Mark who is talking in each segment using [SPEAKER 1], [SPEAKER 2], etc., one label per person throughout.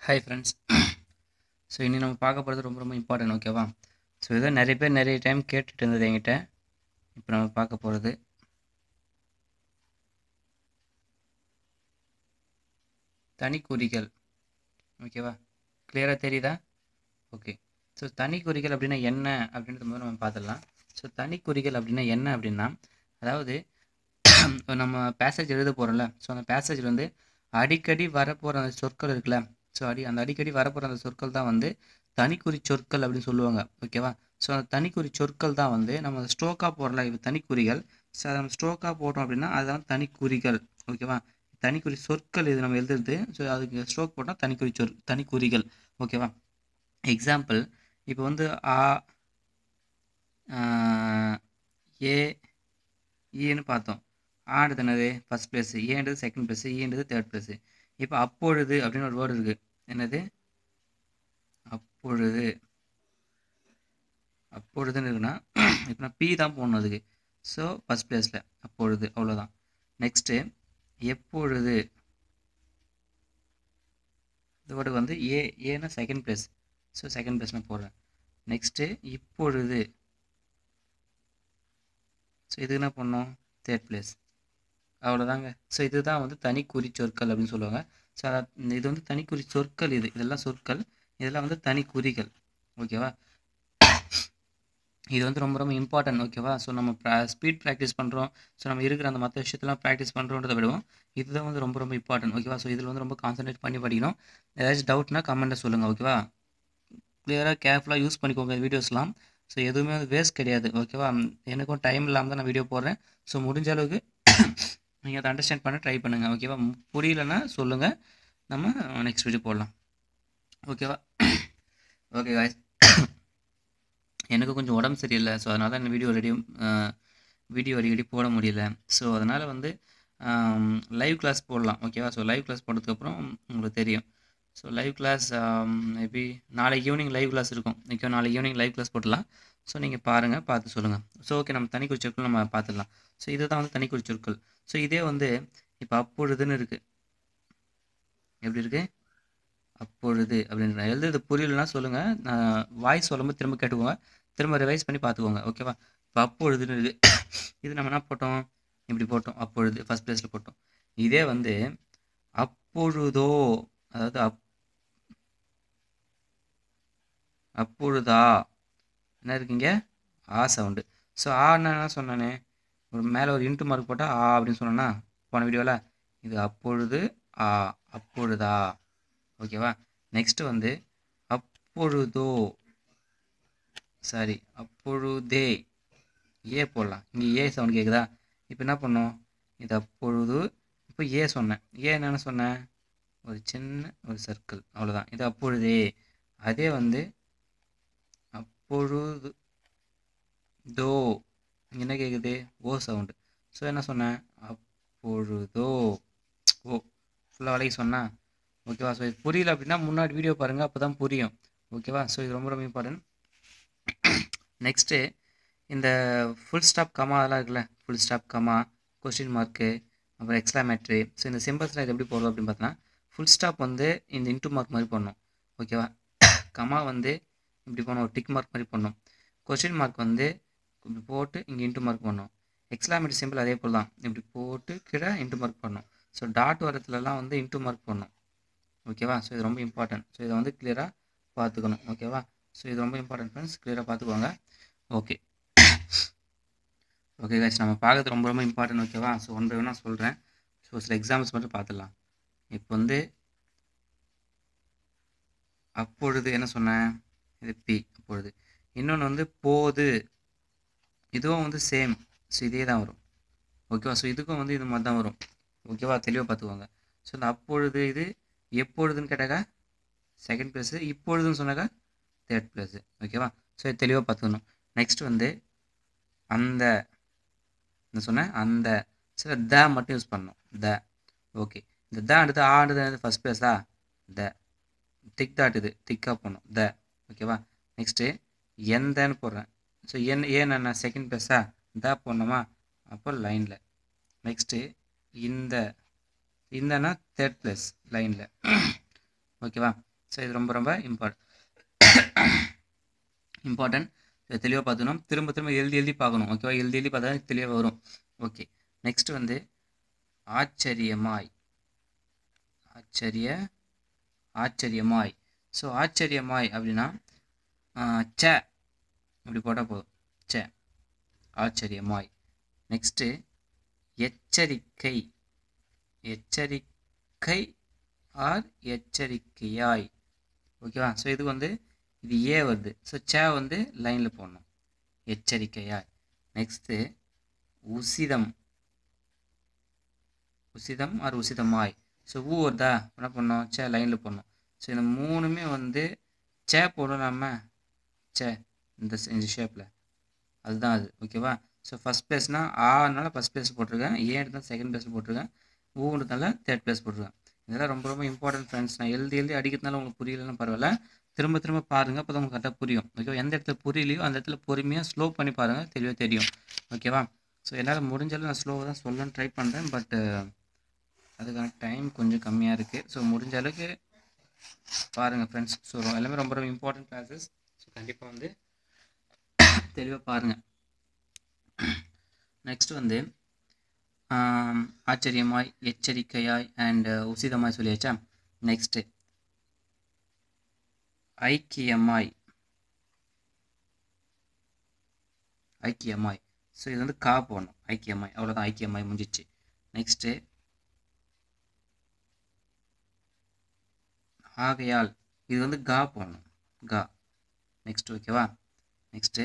[SPEAKER 1] hi friends so இனி நம்ம பார்க்க போகிறது ரொம்ப ரொம்ப இம்பார்ட்டன்ட் ஓகேவா ஸோ இதை நிறைய பேர் நிறைய டைம் கேட்டுட்டு இருந்தது என்கிட்ட இப்போ நம்ம பார்க்க போகிறது தனிக்குறிகள் ஓகேவா கிளியராக தெரியுதா ஓகே ஸோ தனிக்குறிகள் அப்படின்னா என்ன அப்படின்றது முதல்ல நம்ம பார்த்துடலாம் ஸோ தனிக்குறிகள் அப்படின்னா என்ன அப்படின்னா அதாவது நம்ம பேசேஜ் எழுத போகிறோம்ல ஸோ அந்த பேசேஜில் வந்து அடிக்கடி வரப்போகிற அந்த சொற்கள் இருக்குல்ல ஸோ அடி அந்த அடிக்கடி வரப்போகிற அந்த சொற்கள் தான் வந்து தனிக்குறி சொற்கள் அப்படின்னு சொல்லுவாங்க ஓகேவா ஸோ அந்த தனிக்குறி சொற்கள் தான் வந்து நம்ம ஸ்ட்ரோக்காக போடலாம் இது தனிக்குறிகள் ஸோ அதை நம்ம ஸ்ட்ரோக்காக போட்டோம் அப்படின்னா அதுதான் தனிக்குறிகள் ஓகேவா தனிக்குறி சொற்கள் இது நம்ம எழுதுறது ஸோ அதுக்கு ஸ்ட்ரோக் போட்டால் தனிக்குறி சொற் தனிக்குறிகள் ஓகேவா எக்ஸாம்பிள் இப்போ வந்து ஆ ஏ ஈன்னு பார்த்தோம் ஆனது என்னது ஃபஸ்ட் ப்ளேஸு ஏன்றது செகண்ட் ப்ளேஸு ஈன்றது தேர்ட் ப்ளேஸு இப்போ அப்பொழுது அப்படின்னு ஒரு வேர்டு இருக்குது என்னது அப்பொழுது அப்பொழுதுன்னு இருக்குன்னா இப்போ நான் பி தான் போடணும் அதுக்கு ஸோ ஃபஸ்ட் ப்ளேஸில் அப்பொழுது அவ்வளோதான் நெக்ஸ்ட்டு எப்பொழுது இந்த வேர்டு வந்து ஏ ஏன்னா second place so second place நான் போடுறேன் நெக்ஸ்ட்டு இப்பொழுது ஸோ இது என்ன பண்ணோம் தேர்ட் பிளேஸ் அவ்வளோதாங்க ஸோ இதுதான் வந்து தனிக்குறி சொற்கள் அப்படின்னு சொல்லுவாங்க ஸோ இது வந்து தனிக்குறி சொற்கள் இது இதெல்லாம் சொற்கள் இதெல்லாம் வந்து தனிக்குறிகள் ஓகேவா இது வந்து ரொம்ப ரொம்ப இம்பார்ட்டன்ட் ஓகேவா ஸோ நம்ம ஸ்பீட் ப்ராக்டிஸ் பண்ணுறோம் ஸோ நம்ம இருக்கிற அந்த மற்ற விஷயத்தெல்லாம் ப்ராக்டிஸ் பண்ணுறோன்றதை விடுவோம் இதுதான் வந்து ரொம்ப ரொம்ப இம்பார்ட்டன்ட் ஓகேவா ஸோ இதில் வந்து ரொம்ப கான்சன்ட்ரேட் பண்ணி படிக்கணும் ஏதாச்சும் டவுட்னா கமெண்ட்டில் சொல்லுங்கள் ஓகேவா கிளியராக கேர்ஃபுல்லாக யூஸ் பண்ணிக்கோங்க வீடியோஸ்லாம் ஸோ எதுவுமே வந்து வேஸ்ட் கிடையாது ஓகேவா எனக்கும் டைம் இல்லாமல் தான் நான் வீடியோ போடுறேன் ஸோ முடிஞ்ச அளவுக்கு நீங்கள் அதை அண்டர்ஸ்டாண்ட் பண்ண ட்ரை பண்ணுங்கள் ஓகேவா புரியலன்னா சொல்லுங்கள் நம்ம நெக்ஸ்ட் வீடியோ போடலாம் ஓகேவா ஓகே காய்ஸ் எனக்கு கொஞ்சம் உடம்பு சரியில்லை ஸோ அதனால தான் இந்த வீடியோ ரெடி வீடியோ அடிக்கடி போட முடியல ஸோ அதனால் வந்து லைவ் கிளாஸ் போடலாம் ஓகேவா ஸோ லைவ் கிளாஸ் போட்டதுக்கப்புறம் உங்களுக்கு தெரியும் ஸோ லைவ் கிளாஸ் மேபி நாளைக்கு ஈவினிங் லைவ் கிளாஸ் இருக்கும் ஓகே நாளைக்கு ஈவினிங் லைவ் கிளாஸ் போட்டலாம் ஸோ நீங்கள் பாருங்கள் பார்த்து சொல்லுங்கள் ஸோ ஓகே நம்ம தனி குறிச்சொற்கள் நம்ம பார்த்துடலாம் ஸோ இதுதான் வந்து தனி குறிச்சொற்கள் ஸோ இதே வந்து இப்போ அப்பொழுதுன்னு இருக்குது எப்படி இருக்குது அப்பொழுது அப்படின்ற எழுதுறது புரியலன்னா சொல்லுங்கள் நான் வாய்ஸ் சொல்லும்போது திரும்ப கேட்டுக்கோங்க திரும்ப ரிவைஸ் பண்ணி பார்த்துக்கோங்க ஓகேவா இப்போ அப்பொழுதுன்னு இருக்குது இது நம்ம என்ன போட்டோம் இப்படி போட்டோம் அப்பொழுது ஃபஸ்ட் ப்ளேஸில் போட்டோம் இதே வந்து அப்பொழுதோ அதாவது அப் அப்பொழுதா என்ன இருக்கீங்க ஆ சவுண்டு ஸோ ஆன்னா என்ன சொன்னானே ஒரு மேலே ஒரு இன்ட்டு மார்க் போட்டால் ஆ அப்படின்னு சொன்னேன்னா போன வீடியோவில் இது அப்பொழுது ஆ அப்பொழுதா ஓகேவா நெக்ஸ்ட்டு வந்து அப்பொழுதோ சாரி அப்பொழுதே ஏ போடலாம் இங்கே ஏ சவுண்ட் கேட்குதா இப்போ என்ன பண்ணோம் இது அப்பொழுது இப்போ ஏ சொன்னேன் ஏ என்னென்ன சொன்னேன் ஒரு சின்ன ஒரு சர்க்கிள் அவ்வளோதான் இது அப்பொழுதே அதே வந்து அப்பொழுது தோ என்ன கேட்குது ஓ சவுண்டு ஸோ என்ன சொன்னேன் அப்பொழுதோ ஓ ஃபுல்லாக வளைக்க சொன்னேன் ஓகேவா ஸோ இது புரியல அப்படின்னா முன்னாடி வீடியோ பாருங்கள் அப்போ தான் புரியும் ஓகேவா ஸோ இது ரொம்ப ரொம்ப இம்பார்ட்டன்ட் நெக்ஸ்ட்டு இந்த ஃபுல் ஸ்டாப் கமா அதெல்லாம் இருக்குல்ல full stop comma question mark அப்புறம் எக்ஸ்லாமேட்ரி ஸோ இந்த சிம்பிள்ஸ்லாம் இது எப்படி போடுவோம் அப்படின்னு பார்த்தோன்னா ஃபுல் ஸ்டாப் வந்து இந்த இன்ட்டு மார்க் மாதிரி பண்ணணும் ஓகேவா கமா வந்து இப்படி பண்ணணும் ஒரு டிக் மார்க் மாதிரி பண்ணணும் கொஸ்டின் மார்க் வந்து இப்படி போட்டு இங்கே இன்ட்டு மார்க் பண்ணணும் எக்ஸ்லாமேட்ரி சிம்பிள் அதே போல் தான் இப்படி போட்டு கீழே இன்ட்டு மார்க் பண்ணணும் ஸோ டாட் வரத்துலலாம் வந்து இன்ட்டு மார்க் பண்ணணும் ஓகேவா ஸோ இது ரொம்ப இம்பார்ட்டன்ட் ஸோ இதை வந்து கிளியராக பார்த்துக்கணும் ஓகேவா ஸோ இது ரொம்ப இம்பார்ட்டன்ட் ஃப்ரெண்ட்ஸ் கிளியராக பார்த்துக்கோங்க ஓகே ஓகே கைஸ் நம்ம பார்க்கறது ரொம்ப ரொம்ப இம்பார்ட்டன்ட் ஓகேவா ஸோ ஒன் பை ஒன்னாக சொல்கிறேன் ஸோ சில எக்ஸாம்பிள்ஸ் மட்டும் பார்த்துடலாம் இப்போ வந்து அப்பொழுது என்ன சொன்னேன் இது பி அப்பொழுது இன்னொன்று வந்து போது இதுவும் வந்து சேம் ஸோ இதே தான் வரும் ஓகேவா ஸோ இதுக்கும் வந்து இது மாதிரி தான் வரும் ஓகேவா தெளிவாக பார்த்துக்கோங்க ஸோ இந்த அப்பொழுது இது எப்பொழுதுன்னு கேட்டாக்கா செகண்ட் ப்ளேஸு இப்பொழுதுன்னு சொன்னாக்கா தேர்ட் ப்ளேஸு ஓகேவா ஸோ இது தெளிவாக பார்த்துக்கணும் நெக்ஸ்ட் வந்து அந்த என்ன சொன்னேன் அந்த சில த மட்டும் யூஸ் பண்ணணும் த ஓகே இந்த த அடுத்து ஆடுது ஃபஸ்ட் ப்ளேஸா த திக் தாட் இது திக்காக போடணும் த ஓகேவா நெக்ஸ்ட்டு எந்தன்னு போடுறேன் ஸோ என் ஏன் என்ன செகண்ட் ப்ளேஸா த போடணுமா அப்போ லைனில் நெக்ஸ்ட்டு இந்த இந்தனா தேர்ட் ப்ளேஸ் லைனில் ஓகேவா ஸோ இது ரொம்ப ரொம்ப இம்பார்ட் இம்பார்ட்டன்ட் தெளிவாக பார்த்துக்கணும் திரும்ப திரும்ப எழுதி எழுதி பார்க்கணும் ஓகேவா எழுதி எழுதி பார்த்தா தான் தெளிவாக வரும் ஓகே நெக்ஸ்ட் வந்து ஆச்சரியமாய் ஆச்சரிய ஆச்சரியமாய் ஸோ ஆச்சரியமாய் அப்படின்னா ச இப்படி போட்டால் போதும் ச ஆச்சரியமாய் நெக்ஸ்ட்டு எச்சரிக்கை எச்சரிக்கை ஆர் எச்சரிக்கையாய் ஓகேவா ஸோ இது வந்து இது ஏ வருது ஸோ சே வந்து லைனில் போடணும் எச்சரிக்கையாய் நெக்ஸ்ட்டு உசிதம் உசிதம் ஆர் உசிதமாய் ஸோ ஊ வருதா என்ன பண்ணோம் சே லைனில் போடணும் ஸோ இந்த மூணுமே வந்து சே போடலாம சே இந்த இந்த ஷேப்பில் அதுதான் அது ஓகேவா ஸோ ஃபஸ்ட் பிளேஸ்னால் ஆனால ஃபஸ்ட் பிளேஸ் போட்டிருக்கேன் ஏன் தான் செகண்ட் பிளேஸ் போட்டிருக்கேன் ஊன்றதுனால தேர்ட் பிளேஸ் போட்டிருக்கேன் இதெல்லாம் ரொம்ப ரொம்ப இம்பார்ட்டன்ட் ஃப்ரெண்ட்ஸ் நான் எழுதி எழுதி அடிக்கிறதுனால உங்களுக்கு புரியலன்னு பரவாயில்ல திரும்ப திரும்ப பாருங்கள் அப்போ தான் உங்களுக்கு கரெக்டாக புரியும் ஓகேவா எந்த இடத்துல புரியலையோ அந்த இடத்துல பொறுமையாக ஸ்லோ பண்ணி பாருங்கள் தெளிவாக தெரியும் ஓகேவா ஸோ என்னால் முடிஞ்சாலும் நான் ஸ்லோவாக தான் சொல்லணும்னு ட்ரை பண்ணுறேன் பட்டு அதுக்கான டைம் கொஞ்சம் கம்மியாக இருக்குது ஸோ முடிஞ்ச அளவுக்கு பாருங்கள் ஃப்ரெண்ட்ஸ் ஸோ எல்லாமே ரொம்ப ரொம்ப இம்பார்ட்டன்ட் கிளாஸஸ் ஸோ கண்டிப்பாக வந்து தெளிவாக பாருங்கள் நெக்ஸ்ட் வந்து ஆச்சரியமாய் எச்சரிக்கையாய் அண்ட் உசிதமாய் சொல்லியாச்சா நெக்ஸ்ட்டு ஐக்கியமாய் ஐக்கியமாய் ஸோ இது வந்து கா போடணும் ஐக்கியமாய் அவ்வளோதான் ஐக்கியமாய் முடிஞ்சிச்சு நெக்ஸ்ட்டு ஆகையால் இது வந்து கா போடணும் கா நெக்ஸ்ட் ஓகேவா நெக்ஸ்ட்டு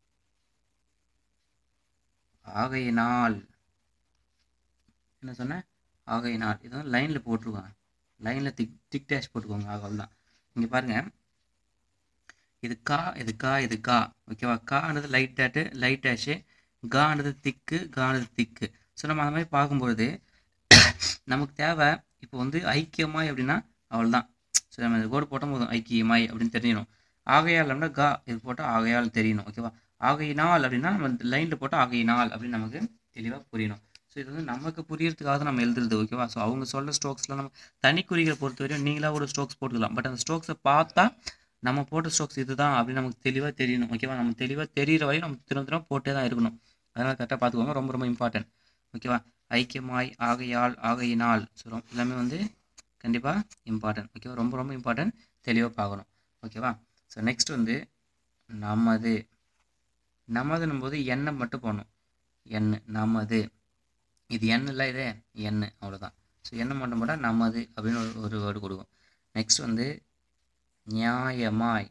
[SPEAKER 1] ஆகையினால் என்ன சொன்னேன் ஆகையினால் இது வந்து லைனில் போட்டிருக்காங்க லைனில் திக் டிக் டேஷ் போட்டுக்கோங்க அவ்வளோதான் இங்கே பாருங்கள் இது கா இது கா இது கா ஓகேவா கான்றது லைட் டேட்டு லைட் டேஷு கான்றது திக்கு கானது திக்கு ஸோ நம்ம அந்த மாதிரி பார்க்கும்பொழுது நமக்கு தேவை இப்போ வந்து ஐக்கியமாய் அப்படின்னா அவ்வளோதான் ஸோ நம்ம இந்த கோடு போட்டால் போதும் ஐக்கியமாய் அப்படின்னு தெரியணும் ஆகையால் அப்படின்னா கா இது போட்டால் ஆகையால் தெரியணும் ஓகேவா ஆகையினால் அப்படின்னா நம்ம லைனில் போட்டால் ஆகையினால் அப்படின்னு நமக்கு தெளிவாக புரியணும் ஸோ இது வந்து நமக்கு புரியறதுக்காக தான் நம்ம எழுதுறது ஓகேவா ஸோ அவங்க சொல்ல ஸ்ட்ரோக்ஸ்லாம் நம்ம தனி குறிகளை பொறுத்த வரையும் நீங்களாக ஒரு ஸ்ட்ரோக்ஸ் போட்டுக்கலாம் பட் அந்த ஸ்ட்ரோக்ஸை பார்த்தா நம்ம போட்ட ஸ்ட்ரோக்ஸ் இதுதான் அப்படின்னு நமக்கு தெளிவாக தெரியணும் ஓகேவா நம்ம தெளிவாக தெரிகிற வரையும் நம்ம திரும்ப திரும்ப போட்டே தான் இருக்கணும் அதனால் கரெக்டாக பார்த்துக்கோங்க ரொம்ப ரொம்ப இம்பார்ட்டன்ட் ஓகேவா ஐக்கியமாய் ஆகையால் ஆகையினால் ஸோ எல்லாமே வந்து கண்டிப்பாக இம்பார்ட்டன்ட் ஓகேவா ரொம்ப ரொம்ப இம்பார்ட்டன்ட் தெளிவாக பார்க்கணும் ஓகேவா ஸோ நெக்ஸ்ட் வந்து நமது நமதுன்னும் போது எண்ணெய் மட்டும் போடணும் எண்ணெய் நமது இது எண்ணெய் இல்லை இதே எண்ணெய் அவ்வளோதான் ஸோ எண்ணெய் மட்டும் போட்டால் நமது அப்படின்னு ஒரு ஒரு வேர்டு கொடுக்கும் நெக்ஸ்ட் வந்து நியாயமாய்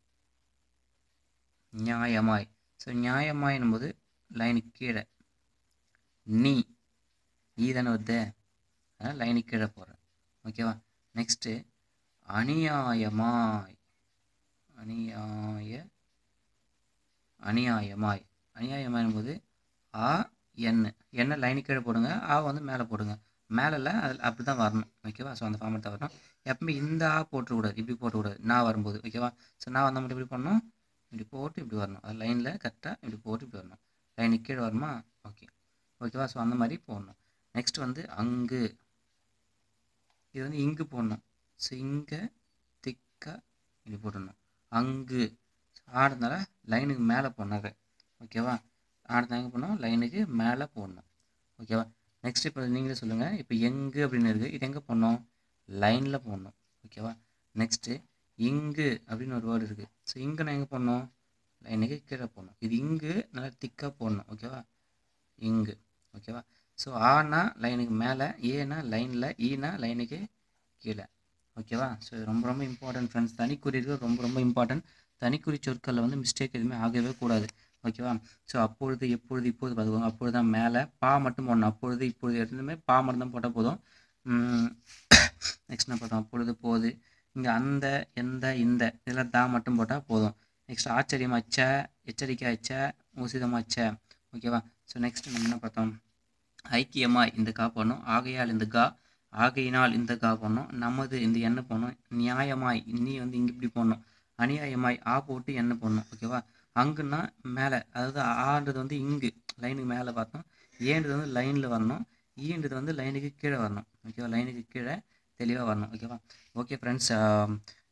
[SPEAKER 1] நியாயமாய் ஸோ நியாயமாய் போது லைனுக்கு கீழே நீ ஈ தானே வருது அதனால் லைனுக்கு கீழே போடுறேன் ஓகேவா நெக்ஸ்ட்டு அநியாயமாய் அநியாய அநியாயமாய் அநியாயமாய் போது ஆ என் என்ன லைனுக்கு கீழே போடுங்க ஆ வந்து மேலே போடுங்க மேலே அதில் அப்படி தான் வரணும் ஓகேவா ஸோ அந்த ஃபார்மேட் தான் வரணும் எப்பவுமே இந்த ஆ போட்டுக்கூடாது இப்படி போட்டுக்கூடாது நான் வரும்போது ஓகேவா ஸோ நான் வந்தால் மட்டும் இப்படி பண்ணணும் இப்படி போட்டு இப்படி வரணும் அது லைனில் கரெக்டாக இப்படி போட்டு இப்படி வரணும் லைனுக்கு கீழே வருமா ஓகே ஓகேவா ஸோ அந்த மாதிரி போடணும் நெக்ஸ்ட் வந்து அங்கு இது வந்து இங்கு போடணும் ஸோ இங்கே திக்காக இப்படி போட்டுடணும் அங்கு ஆடுறதுனால லைனுக்கு மேலே போனாங்க ஓகேவா அடுத்து எங்கே பண்ணணும் லைனுக்கு மேலே போடணும் ஓகேவா நெக்ஸ்ட் இப்போ நீங்களே சொல்லுங்கள் இப்போ எங்கு அப்படின்னு இருக்குது இது எங்கே போடணும் லைனில் போடணும் ஓகேவா நெக்ஸ்ட்டு இங்கு அப்படின்னு ஒரு வேர்டு இருக்குது ஸோ இங்கே நான் எங்கே போடணும் லைனுக்கு கீழே போடணும் இது இங்கு நல்லா திக்காக போடணும் ஓகேவா இங்கு ஓகேவா ஸோ ஆனா லைனுக்கு மேலே ஏனா லைனில் ஈனா லைனுக்கு கீழே ஓகேவா ஸோ ரொம்ப ரொம்ப இம்பார்ட்டன்ட் ஃப்ரெண்ட்ஸ் தனிக்குறிகள் ரொம்ப ரொம்ப இம்பார்ட்டன்ட் தனிக்குறி சொற்களில் வந்து மிஸ்டேக் எதுவுமே ஆகவே கூடாது ஓகேவா ஸோ அப்பொழுது எப்பொழுது இப்போது பார்த்துக்கோங்க அப்பொழுது தான் மேலே பா மட்டும் போடணும் அப்பொழுது இப்பொழுது எதுவுமே பா மட்டும் தான் போட்டால் போதும் நெக்ஸ்ட் என்ன பார்த்தோம் அப்பொழுது போகுது இங்கே அந்த எந்த இந்த இதில் தா மட்டும் போட்டால் போதும் நெக்ஸ்ட் ஆச்சரியமாச்ச எச்சரிக்கையாச்ச ஊசிதமாச்ச ஓகேவா ஸோ நெக்ஸ்ட் நம்ம என்ன பார்த்தோம் ஐக்கியமாக இந்த கா போடணும் ஆகையால் இந்த கா ஆகையினால் இந்த கா போடணும் நமது இந்த எண்ணெய் போடணும் நியாயமாய் நீ வந்து இங்கே இப்படி போடணும் அநியாயமாய் ஆ போட்டு எண்ணெய் போடணும் ஓகேவா அங்குன்னா மேலே அதாவது ஆன்றது வந்து இங்கு லைனுக்கு மேலே பார்த்தோம் ஏன்றது வந்து லைனில் வரணும் ஈன்றது வந்து லைனுக்கு கீழே வரணும் ஓகேவா லைனுக்கு கீழே தெளிவாக வரணும் ஓகேவா ஓகே ஃப்ரெண்ட்ஸ்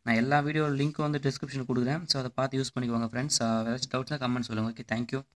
[SPEAKER 1] நான் எல்லா வீடியோ லிங்க்கும் வந்து டிஸ்கிரிப்ஷன் கொடுக்குறேன் ஸோ அதை பார்த்து யூஸ் பண்ணிக்கோங்க ஃப்ரெண்ட்ஸ் ஏதாச்சும் டவுட்ஸ்னால் கமெண்ட் சொல்லுங்கள் ஓகே தேங்க்யூ